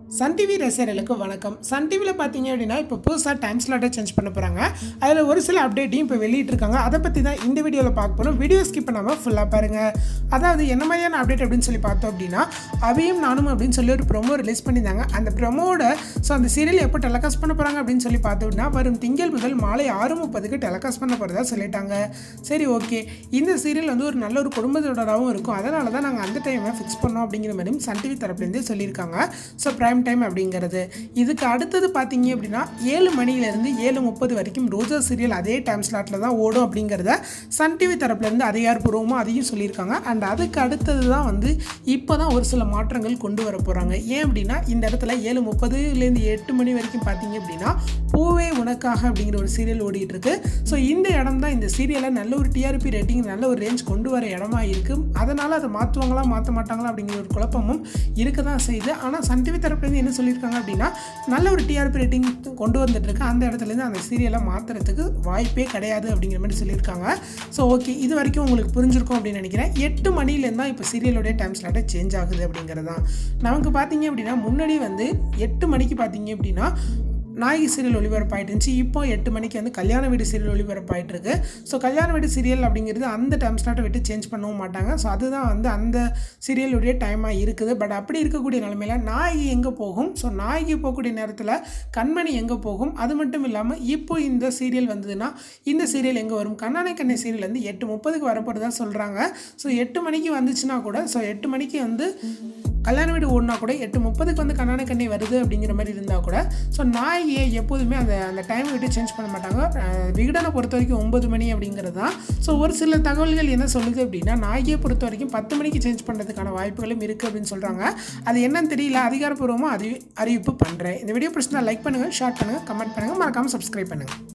Sun TV ரசிகர்களுக்கு வணக்கம் Sun டிவியில் பார்த்தீங்க அப்படின்னா இப்போ புதுசாக டைம் ஸ்லாட்டை சேஞ்ச் பண்ண போகிறாங்க அதில் ஒரு சில அப்டேட்டையும் இப்போ வெளியிட்டிருக்காங்க அதை பற்றி தான் இந்த வீடியோவில் பார்க்க போகிறோம் வீடியோ ஸ்கிப் பண்ணாமல் ஃபுல்லாக பாருங்கள் அதாவது என்ன மாதிரியான அப்டேட் அப்படின்னு சொல்லி பார்த்தோம் அப்படின்னா அவையும் நானும் அப்படின்னு சொல்லி ஒரு ப்ரொமோ ரிலீஸ் பண்ணியிருந்தாங்க அந்த ப்ரொமோட ஸோ அந்த சீரியல் எப்போ டெலகாஸ்ட் பண்ண போகிறாங்க அப்படின்னு சொல்லி பார்த்தோம் அப்படின்னா வரும் திங்கள் முதல் மாலை ஆறு முப்பதுக்கு டெலகாஸ்ட் பண்ண போகிறதா சொல்லிட்டாங்க சரி ஓகே இந்த சீரியல் வந்து ஒரு நல்ல ஒரு குடும்பத்தோடராகவும் இருக்கும் அதனால தான் நாங்கள் அந்த டைமை ஃபிக்ஸ் பண்ணோம் அப்படிங்கிற மாதிரியும் சன் டிவி தரப்புலேருந்தே சொல்லியிருக்காங்க ஸோ ப்ரைம் டைம் அப்படிங்கிறது இதுக்கு அடுத்தது பார்த்தீங்க அப்படின்னா ஏழு மணிலேருந்து ஏழு முப்பது வரைக்கும் ரோஜா சீரியல் அதே டைம் ஸ்லாட்டில் தான் ஓடும் அப்படிங்கிறத சன் டிவி தரப்புலேருந்து அதிகாரப்பூர்வமாக அதையும் சொல்லியிருக்காங்க அண்ட் அதுக்கு அடுத்தது தான் வந்து இப்போ தான் ஒரு சில மாற்றங்கள் கொண்டு வர போகிறாங்க ஏன் அப்படின்னா இந்த இடத்துல ஏழு முப்பதுலேருந்து எட்டு மணி வரைக்கும் பார்த்தீங்க அப்படின்னா பூவே உனக்காக அப்படிங்கிற ஒரு சீரியல் ஓடிட்டு இருக்கு ஸோ இந்த இடம் தான் இந்த சீரியலை நல்ல ஒரு டிஆர்பி ரேட்டிங் நல்ல ஒரு ரேஞ்ச் கொண்டு வர இடமா இருக்கு அதனால் அதை மாற்றுவாங்களா மாற்ற மாட்டாங்களா அப்படிங்கிற ஒரு குழப்பமும் இருக்க தான் செய்யுது ஆனால் சன் டிவி தரப்புலேருந்து என்ன சொல்லியிருக்காங்க அப்படின்னா நல்ல ஒரு டிஆர்பி ரேட்டிங் கொண்டு வந்துட்டு இருக்கு அந்த இடத்துலேருந்து அந்த சீரியலை மாற்றுறதுக்கு வாய்ப்பே கிடையாது அப்படிங்கிற மாதிரி சொல்லியிருக்காங்க ஸோ ஓகே இது வரைக்கும் உங்களுக்கு புரிஞ்சிருக்கும் அப்படின்னு நினைக்கிறேன் எட்டு மணிலேருந்து தான் இப்போ சீரியலோடைய டைம் ஸ்லாட்டை சேஞ்ச் ஆகுது அப்படிங்கிறது தான் நமக்கு பார்த்தீங்க அப்படின்னா முன்னாடி வந்து எட்டு மணிக்கு பார்த்தீங்க அப்படின்னா நாயகி சீரியல் ஒளிபரப்பாயிட்டு இருந்துச்சு இப்போ எட்டு மணிக்கு வந்து கல்யாண வீடு சீரியல் ஒளிபரப்பாயிட்டு இருக்கு ஸோ கல்யாண வீடு சீரியல் அப்படிங்கிறது அந்த டைம் ஸ்லாட்டை விட்டு சேஞ்ச் பண்ணவும் மாட்டாங்க ஸோ அதுதான் வந்து அந்த சீரியலுடைய டைமாக இருக்குது பட் அப்படி இருக்கக்கூடிய நிலமையில நாயகி எங்கே போகும் ஸோ நாயகி போகக்கூடிய நேரத்தில் கண்மணி எங்கே போகும் அது மட்டும் இல்லாமல் இப்போ இந்த சீரியல் வந்ததுன்னா இந்த சீரியல் எங்கே வரும் கண்ணானை கண்ணை சீரியல் வந்து எட்டு முப்பதுக்கு வரப்போகிறதா சொல்கிறாங்க ஸோ எட்டு மணிக்கு வந்துச்சுன்னா கூட ஸோ எட்டு மணிக்கு வந்து கல்யாண வீடு ஓடினா கூட எட்டு முப்பதுக்கு வந்து கண்ணான கண்ணி வருது அப்படிங்கிற மாதிரி இருந்தால் கூட ஸோ நாயை எப்போதுமே அந்த அந்த டைம் விட்டு சேஞ்ச் பண்ண மாட்டாங்க அஹ் விகடனை பொறுத்த வரைக்கும் ஒன்பது மணி அப்படிங்கிறது தான் ஸோ ஒரு சில தகவல்கள் என்ன சொல்லுது அப்படின்னா நாயை பொறுத்த வரைக்கும் பத்து மணிக்கு சேஞ்ச் பண்ணுறதுக்கான வாய்ப்புகளும் இருக்குது அப்படின்னு சொல்கிறாங்க அது என்னன்னு தெரியல அதிகாரப்பூர்வமாக அறிவி அறிவிப்பு பண்ணுறேன் இந்த வீடியோ பிடிச்சிருந்தா லைக் பண்ணுங்கள் ஷேர் பண்ணுங்கள் கமெண்ட் பண்ணுங்கள் மறக்காமல் சப்ஸ்கிரைப் பண்ணுங்கள்